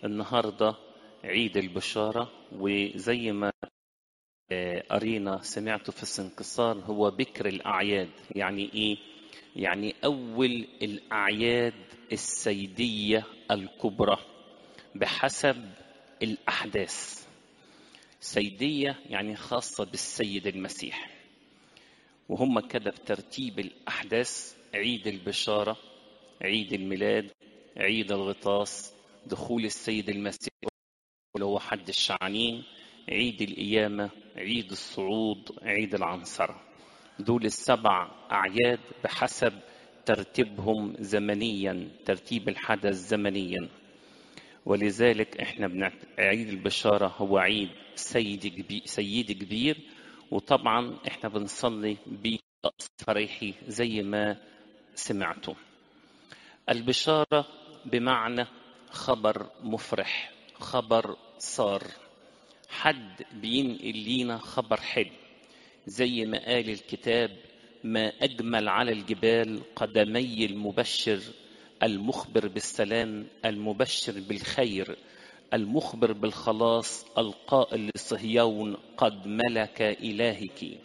النهاردة عيد البشارة وزي ما قرينا سمعته في السنكسار هو بكر الأعياد يعني إيه؟ يعني أول الأعياد السيدية الكبرى بحسب الأحداث سيدية يعني خاصة بالسيد المسيح وهم كده بترتيب الأحداث عيد البشارة عيد الميلاد عيد الغطاس دخول السيد المسيح اللي هو حد الشعانين عيد القيامة عيد الصعود عيد العنصرة دول السبع أعياد بحسب ترتيبهم زمنيا ترتيب الحدث زمنيا ولذلك احنا بنعت... عيد البشارة هو عيد سيد كبير, سيد كبير وطبعا احنا بنصلي بفريحي زي ما سمعتوا البشارة بمعنى خبر مفرح خبر صار حد بينقل لينا خبر حلو زي ما قال الكتاب ما أجمل على الجبال قدمي المبشر المخبر بالسلام المبشر بالخير المخبر بالخلاص القائل لصهيون قد ملك إلهك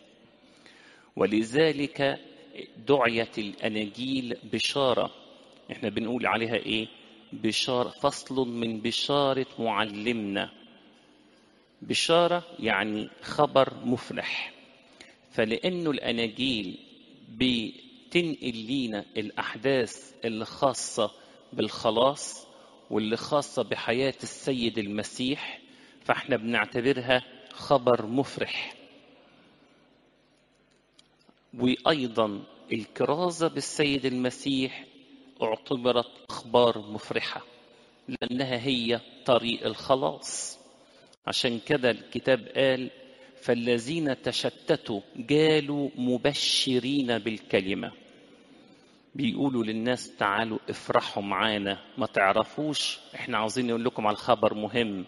ولذلك دعيت الأناجيل بشارة احنا بنقول عليها ايه بشارة فصل من بشارة معلمنا بشارة يعني خبر مفرح فلأنه الأناجيل بتنقل لينا الأحداث اللي خاصة بالخلاص واللي خاصة بحياة السيد المسيح فاحنا بنعتبرها خبر مفرح وأيضا الكرازة بالسيد المسيح اعتبرت أخبار مفرحة لأنها هي طريق الخلاص عشان كده الكتاب قال فالذين تشتتوا جالوا مبشرين بالكلمة بيقولوا للناس تعالوا افرحوا معانا ما تعرفوش احنا عاوزين نقول لكم على خبر مهم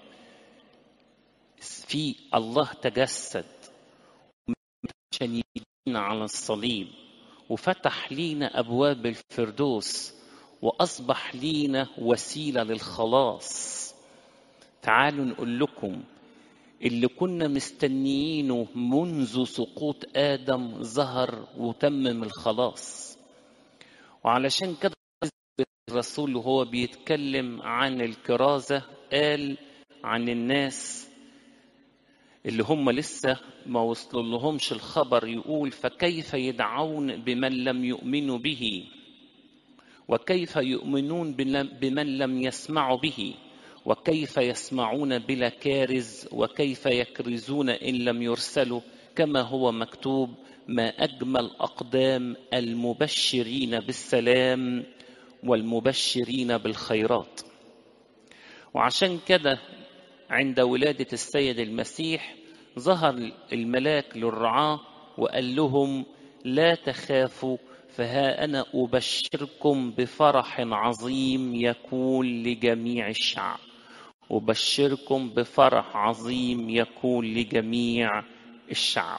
في الله تجسد عشان يدينا على الصليب وفتح لينا ابواب الفردوس واصبح لينا وسيله للخلاص تعالوا نقول لكم اللي كنا مستنيينه منذ سقوط ادم ظهر وتمم الخلاص وعلشان كده الرسول وهو بيتكلم عن الكرازه قال عن الناس اللي هم لسه ما وصلوا لهمش الخبر يقول فكيف يدعون بمن لم يؤمنوا به وكيف يؤمنون بمن لم يسمعوا به وكيف يسمعون بلا كارز وكيف يكرزون ان لم يرسلوا كما هو مكتوب ما اجمل اقدام المبشرين بالسلام والمبشرين بالخيرات وعشان كده عند ولاده السيد المسيح ظهر الملاك للرعاه وقال لهم لا تخافوا فها انا ابشركم بفرح عظيم يكون لجميع الشعب أبشركم بفرح عظيم يكون لجميع الشعب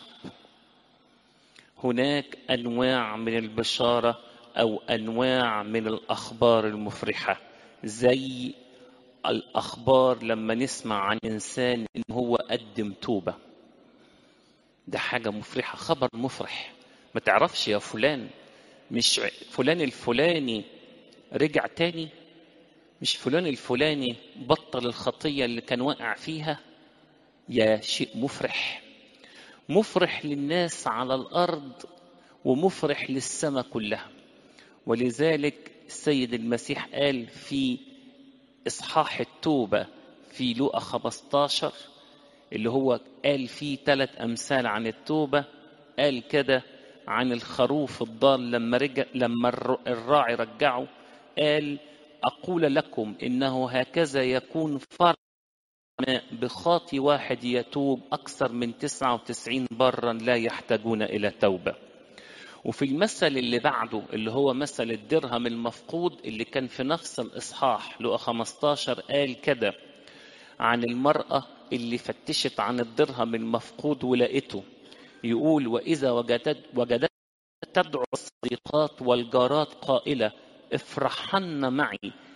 هناك أنواع من البشارة أو أنواع من الأخبار المفرحة زي الأخبار لما نسمع عن إنسان إن هو قدم توبة ده حاجة مفرحة خبر مفرح ما تعرفش يا فلان مش فلان الفلاني رجع تاني مش فلان الفلاني بطل الخطية اللي كان واقع فيها يا شيء مفرح مفرح للناس على الأرض ومفرح للسماء كلها ولذلك السيد المسيح قال في إصحاح التوبة في لوقا 15 اللي هو قال فيه ثلاث أمثال عن التوبة قال كده عن الخروف الضال لما رجع لما الراعي رجعه قال أقول لكم إنه هكذا يكون فرق بخاطي واحد يتوب أكثر من 99 برا لا يحتاجون إلى توبة وفي المثل اللي بعده اللي هو مثل الدرهم المفقود اللي كان في نفس الإصحاح لقى 15 قال كده عن المرأة اللي فتشت عن الدرهم المفقود ولقيته يقول وإذا وجدت وجدت تدعو الصديقات والجارات قائلة افرحن معي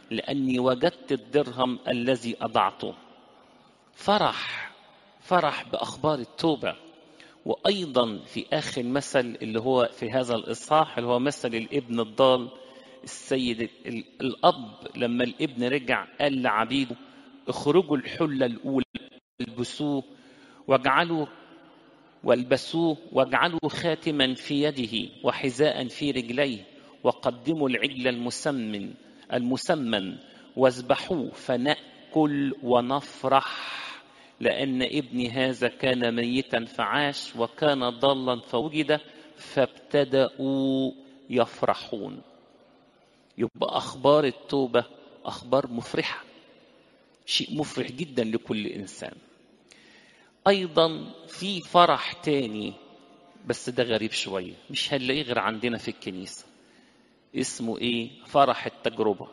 لأني وجدت الدرهم الذي أضعته فرح فرح بأخبار التوبة وأيضا في آخر مثل اللي هو في هذا الإصحاح اللي هو مثل الابن الضال السيد الأب لما الابن رجع قال لعبيده اخرجوا الحلة الأولى والبسوه واجعلوا والبسوه واجعلوا خاتما في يده وحذاء في رجليه وقدموا العجل المسمن المسمن واذبحوه فنأكل ونفرح لأن ابني هذا كان ميتا فعاش وكان ضالا فوجد فابتدأوا يفرحون يبقى أخبار التوبة أخبار مفرحة شيء مفرح جدا لكل إنسان أيضا في فرح تاني بس ده غريب شوية مش هنلاقيه غير عندنا في الكنيسة اسمه إيه فرح التجربة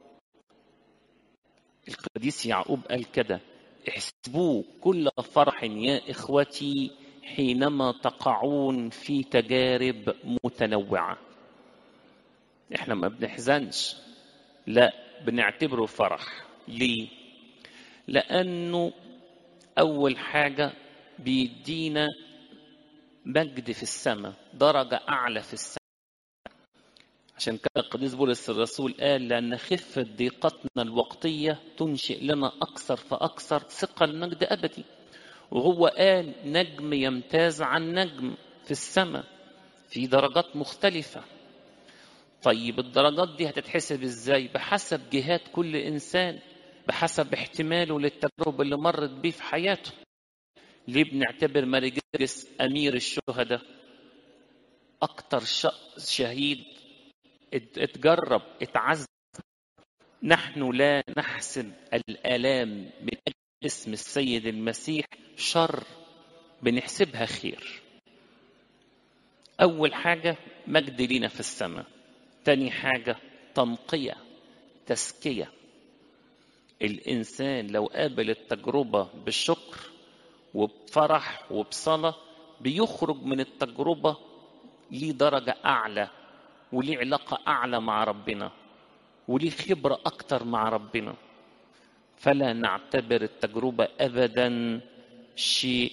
القديس يعقوب قال كده احسبوه كل فرح يا إخوتي حينما تقعون في تجارب متنوعة احنا ما بنحزنش لا بنعتبره فرح ليه لأنه أول حاجة بيدينا مجد في السماء درجة أعلى في السماء عشان كده القديس بولس الرسول قال لأن خفة ضيقتنا الوقتية تنشئ لنا أكثر فأكثر ثقة المجد أبدي وهو قال نجم يمتاز عن نجم في السماء في درجات مختلفة طيب الدرجات دي هتتحسب ازاي بحسب جهات كل انسان بحسب احتماله للتجربة اللي مرت بيه في حياته ليه بنعتبر ماري جرجس أمير الشهداء أكتر شهيد اتجرب اتعذب نحن لا نحسب الآلام من أجل اسم السيد المسيح شر بنحسبها خير أول حاجة مجد لينا في السماء تاني حاجة تنقية تزكية الإنسان لو قابل التجربة بالشكر وبفرح وبصلاة بيخرج من التجربة ليه درجة أعلى وليه علاقة أعلى مع ربنا وليه خبرة أكتر مع ربنا فلا نعتبر التجربة أبدا شيء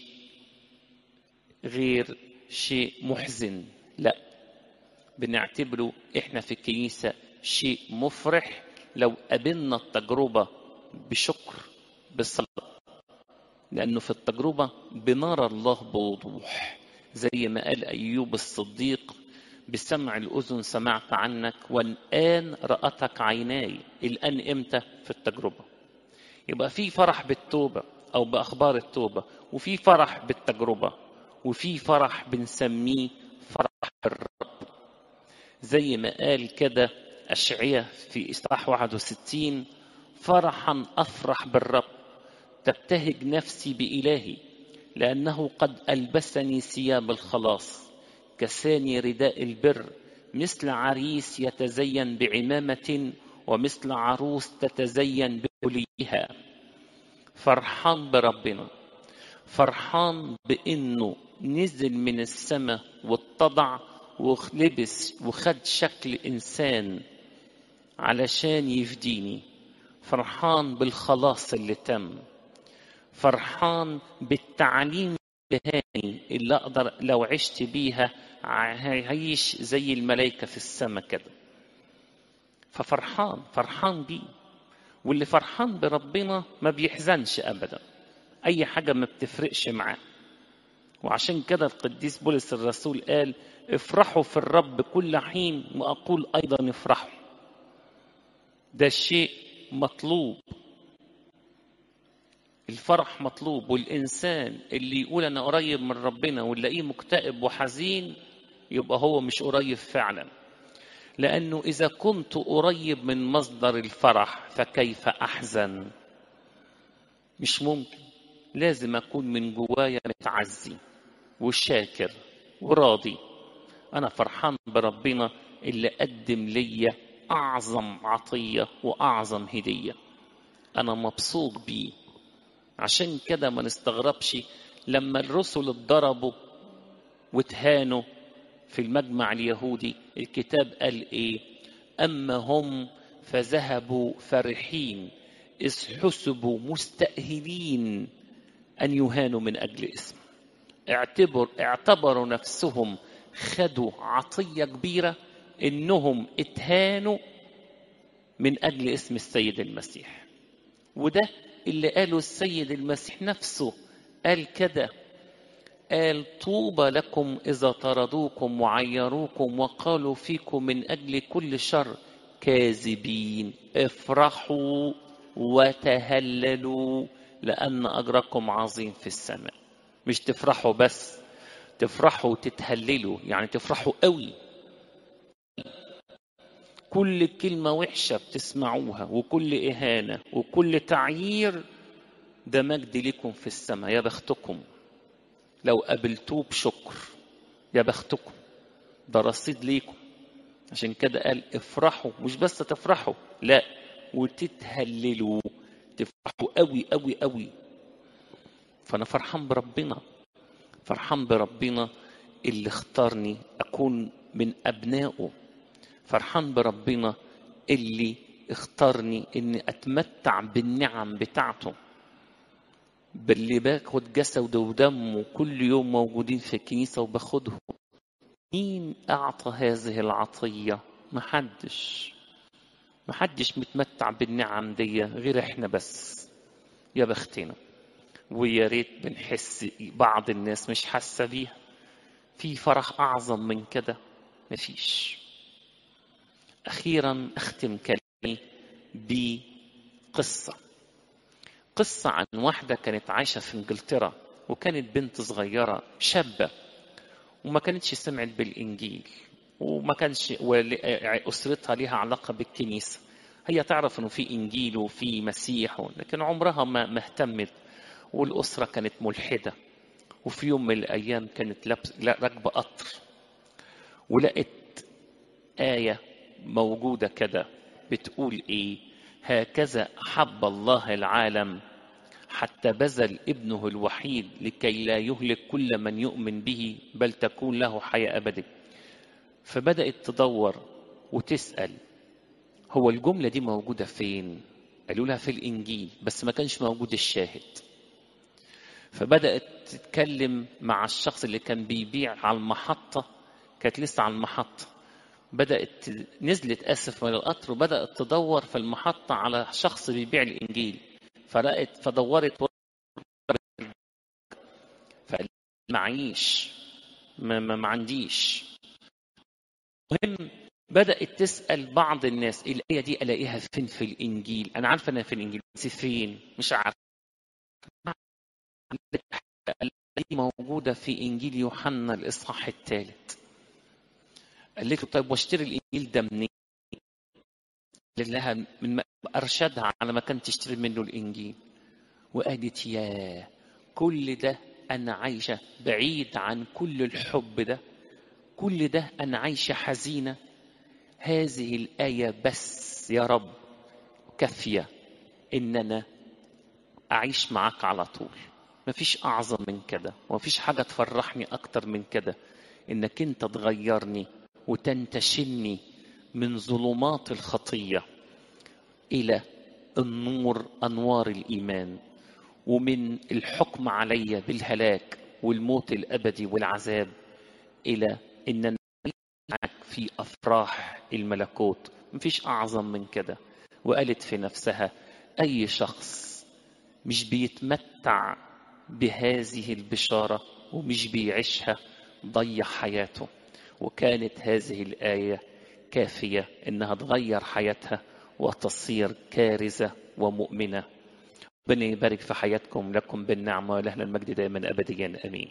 غير شيء محزن لا بنعتبره احنا في الكنيسة شيء مفرح لو قابلنا التجربة بشكر بالصلاة لأنه في التجربة بنرى الله بوضوح زي ما قال أيوب الصديق بسمع الأذن سمعت عنك والآن رأتك عيناي الآن إمتى في التجربة يبقى في فرح بالتوبة أو بأخبار التوبة وفي فرح بالتجربة وفي فرح بنسميه فرح الرب زي ما قال كده أشعية في إصحاح 61 فرحا أفرح بالرب تبتهج نفسي بإلهي لأنه قد ألبسني ثياب الخلاص كساني رداء البر مثل عريس يتزين بعمامة ومثل عروس تتزين بحليها فرحان بربنا فرحان بأنه نزل من السماء واتضع ولبس وخد شكل إنسان علشان يفديني فرحان بالخلاص اللي تم فرحان بالتعليم البهاني اللي اقدر لو عشت بيها هعيش زي الملائكه في السماء كده ففرحان فرحان بيه واللي فرحان بربنا ما بيحزنش ابدا اي حاجه ما بتفرقش معاه وعشان كده القديس بولس الرسول قال افرحوا في الرب كل حين واقول ايضا افرحوا ده شيء مطلوب الفرح مطلوب والإنسان اللي يقول أنا قريب من ربنا ونلاقيه مكتئب وحزين يبقى هو مش قريب فعلا لأنه إذا كنت قريب من مصدر الفرح فكيف أحزن مش ممكن لازم أكون من جوايا متعزي وشاكر وراضي أنا فرحان بربنا اللي قدم ليا أعظم عطية وأعظم هدية أنا مبسوط بيه عشان كده ما نستغربش لما الرسل اتضربوا واتهانوا في المجمع اليهودي الكتاب قال ايه اما هم فذهبوا فرحين إذ حسبوا مستأهلين أن يهانوا من أجل اسمه اعتبر اعتبروا نفسهم خدوا عطية كبيرة إنهم اتهانوا من أجل اسم السيد المسيح وده اللي قاله السيد المسيح نفسه قال كده قال طوبى لكم إذا طردوكم وعيروكم وقالوا فيكم من أجل كل شر كاذبين افرحوا وتهللوا لأن أجركم عظيم في السماء مش تفرحوا بس تفرحوا وتتهللوا يعني تفرحوا قوي كل كلمة وحشة بتسمعوها وكل إهانة وكل تعيير ده مجد لكم في السماء يا بختكم لو قابلتوه بشكر يا بختكم ده رصيد ليكم عشان كده قال افرحوا مش بس تفرحوا لا وتتهللوا تفرحوا قوي قوي قوي فانا فرحان بربنا فرحان بربنا اللي اختارني اكون من ابنائه فرحان بربنا اللي اختارني اني اتمتع بالنعم بتاعته باللي باخد جسده ودمه كل يوم موجودين في الكنيسة وباخدهم مين أعطى هذه العطية محدش محدش متمتع بالنعم دي غير احنا بس يا بختنا ويا ريت بنحس بعض الناس مش حاسة بيها في فرح أعظم من كده مفيش أخيرا أختم كلامي بقصة قصة عن واحدة كانت عايشة في إنجلترا وكانت بنت صغيرة شابة وما كانتش سمعت بالإنجيل وما كانش أسرتها لها علاقة بالكنيسة هي تعرف إنه في إنجيل وفي مسيح لكن عمرها ما ما اهتمت والأسرة كانت ملحدة وفي يوم من الأيام كانت لابس راكبة قطر ولقت آية موجودة كده بتقول إيه هكذا أحب الله العالم حتى بذل ابنه الوحيد لكي لا يهلك كل من يؤمن به بل تكون له حياة أبدية فبدأت تدور وتسأل هو الجملة دي موجودة فين قالوا لها في الإنجيل بس ما كانش موجود الشاهد فبدأت تتكلم مع الشخص اللي كان بيبيع على المحطة كانت لسه على المحطة بدأت نزلت آسف من القطر وبدأت تدور في المحطة على شخص بيبيع الإنجيل فرأت فدورت فقال معيش ما, ما, ما عنديش المهم بدأت تسأل بعض الناس الآية دي ألاقيها فين في الإنجيل أنا عارفة أنها في الإنجيل بس فين مش عارفة دي موجودة في إنجيل يوحنا الإصحاح الثالث قالت له طيب واشتري الانجيل ده منين؟ قال لها من ارشدها على مكان تشتري منه الانجيل وقالت يا كل ده انا عايشه بعيد عن كل الحب ده كل ده انا عايشه حزينه هذه الايه بس يا رب كافيه ان انا اعيش معاك على طول مفيش اعظم من كده ومفيش حاجه تفرحني اكتر من كده انك انت تغيرني وتنتشلني من ظلمات الخطيه الى النور انوار الايمان ومن الحكم علي بالهلاك والموت الابدي والعذاب الى ان معك في افراح الملكوت مفيش اعظم من كده وقالت في نفسها اي شخص مش بيتمتع بهذه البشاره ومش بيعيشها ضيع حياته وكانت هذه الآية كافية إنها تغير حياتها وتصير كارزة ومؤمنة ربنا يبارك في حياتكم لكم بالنعمة ولهنا المجد دائما أبديا أمين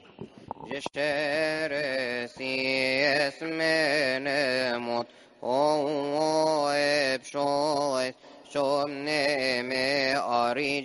جشترسي اسمنا موت هو بشوي شوم نمي أريج